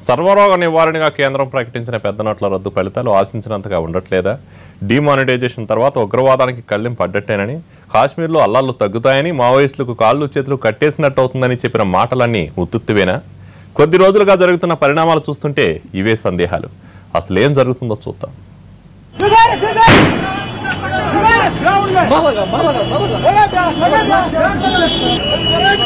సర్వరోగ నివారణగా కేంద్రం ప్రకటించిన పెద్ద నోట్ల రద్దు ఫలితాలు ఆశించినంతగా ఉండట్లేదా డిమానిటైజేషన్ తర్వాత ఉగ్రవాదానికి కళ్ళెం పడ్డట్టేనని కాశ్మీర్లో అల్లాళ్ళు తగ్గుతాయని మావోయిస్టులకు కాళ్ళు చేతులు కట్టేసినట్టు అవుతుందని చెప్పిన మాటలన్నీ ఉత్తుత్తివేనా కొద్ది రోజులుగా జరుగుతున్న పరిణామాలు చూస్తుంటే ఇవే సందేహాలు అసలు ఏం జరుగుతుందో చూద్దాం You got it, you got it! You got it! Ground man! Malaga, Malaga, Malaga! Malaga, Malaga!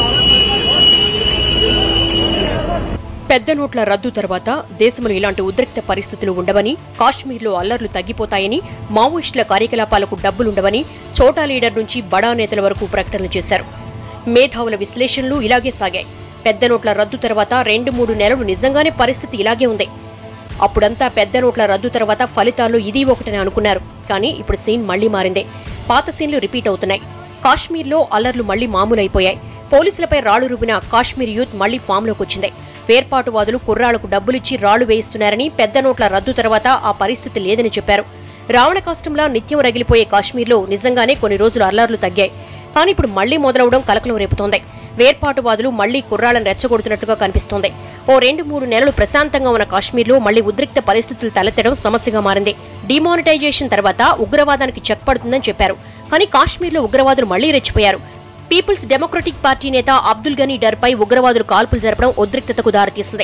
పెద్ద నోట్ల రద్దు తర్వాత దేశంలో ఇలాంటి ఉద్రిక్త పరిస్థితులు ఉండవని కాశ్మీర్లో అల్లర్లు తగ్గిపోతాయని మావోయిస్టుల కార్యకలాపాలకు డబ్బులుండవని చోటా లీడర్ నుంచి బడా నేతల వరకు ప్రకటనలు చేశారు మేధావుల విశ్లేషణలు ఇలాగే సాగాయి పెద్ద నోట్ల రద్దు తర్వాత రెండు మూడు నెలలు నిజంగానే పరిస్థితి ఇలాగే ఉంది అప్పుడంతా పెద్ద నోట్ల రద్దు తర్వాత ఫలితాల్లో ఇది ఒకటని అనుకున్నారు కానీ ఇప్పుడు సీన్ మళ్లీ మారింది పాత సీన్లు రిపీట్ అవుతున్నాయి కాశ్మీర్లో అల్లర్లు మళ్లీ మామూలైపోయాయి పోలీసులపై రాళ్లు రుబిన కాశ్మీర్ యూత్ మళ్లీ ఫామ్లోకి వచ్చింది వేర్పాటువాదులు కుర్రాళ్లకు డబ్బులిచ్చి రాళ్లు వేయిస్తున్నారని పెద్ద నోట్ల రద్దు తర్వాత ఆ పరిస్థితి లేదని చెప్పారు రావణ కష్టంలా నిత్యం రగిలిపోయే కాశ్మీర్లో నిజంగానే కొన్ని రోజులు అల్లర్లు తగ్గాయి కానీ ఇప్పుడు మళ్లీ మొదలవడం కలకలం రేపుతోంది వేర్పాటువాదులు మళ్లీ కుర్రాళ్లను రెచ్చగొడుతున్నట్టుగా కనిపిస్తోంది ఓ రెండు మూడు నెలలు ప్రశాంతంగా ఉన్న కాశ్మీర్లో మళ్లీ ఉద్రిక్త పరిస్థితులు తలెత్తడం సమస్యగా మారింది డిమానిటైజేషన్ తర్వాత ఉగ్రవాదానికి చెక్ పడుతుందని చెప్పారు కానీ కాశ్మీర్లో ఉగ్రవాదులు మళ్లీ రెచ్చిపోయారు పీపుల్స్ డెమోక్రటిక్ పార్టీ నేత అబ్దుల్ గనీ డర్పై ఉగ్రవాదులు కాల్పులు జరపడం ఉద్రిక్తతకు దారితీసింది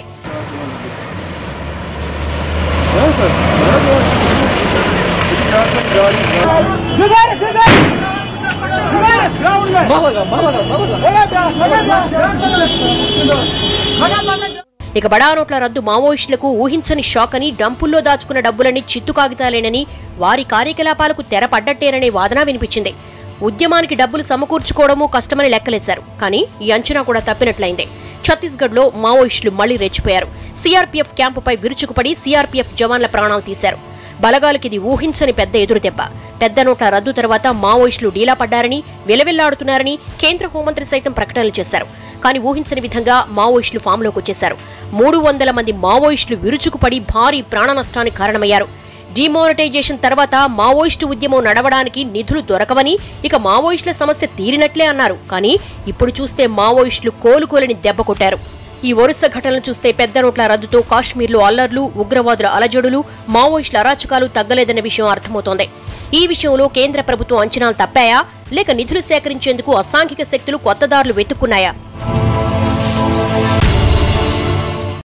You got it, you got it! You got it! Ground man! Malaga, Malaga, Malaga! Malaga, Malaga! ఇక బడా నోట్ల రద్దు మావోయిస్టులకు ఊహించని షాక్ అని డంపుల్లో దాచుకున్న డబ్బులన్నీ చిత్తు కాగితాలేనని వారి కార్యకలాపాలకు తెరపడ్డట్టేననే వాదన వినిపించింది ఉద్యమానికి డబ్బులు సమకూర్చుకోవడమూ కష్టమని లెక్కలేశారు కానీ ఈ అంచనా కూడా తప్పినట్లయింది ఛత్తీస్గఢ్లో మావోయిస్టులు మళ్లీ రెచ్చిపోయారు సీఆర్పీఎఫ్ క్యాంపుపై విరుచుకుపడి సీఆర్పీఎఫ్ జవాన్ల ప్రాణాలు తీశారు బలగాలకి ఇది ఊహించని పెద్ద ఎదురుదెబ్బ పెద్ద నోట్ల రద్దు తర్వాత మావోయిస్టులు డీలా పడ్డారని విలవిల్లాడుతున్నారని కేంద్ర హోంమంత్రి సైతం ప్రకటనలు చేశారు కానీ ఊహించని విధంగా మావోయిస్టులు ఫామ్లోకి వచ్చేశారు మూడు వందల మంది మావోయిస్టులు విరుచుకుపడి భారీ ప్రాణ నష్టానికి కారణమయ్యారు డిమానిటైజేషన్ తర్వాత మావోయిస్టు ఉద్యమం నడవడానికి నిధులు దొరకవని ఇక మావోయిస్టుల సమస్య తీరినట్లే అన్నారు కానీ ఇప్పుడు చూస్తే మావోయిస్టులు కోలుకోలేని దెబ్బ కొట్టారు ఈ వరుస ఘటనలు చూస్తే పెద్ద నోట్ల రద్దుతో కాశ్మీర్లో అల్లర్లు ఉగ్రవాదుల అలజడులు మావోయిస్టుల అరాచకాలు తగ్గలేదన్న విషయం అర్థమవుతోంది ఈ విషయంలో కేంద్ర ప్రభుత్వం అంచనాలు తప్పాయా లేక నిధులు సేకరించేందుకు అసాంఘిక శక్తులు కొత్త దారులు వెతుక్కున్నాయా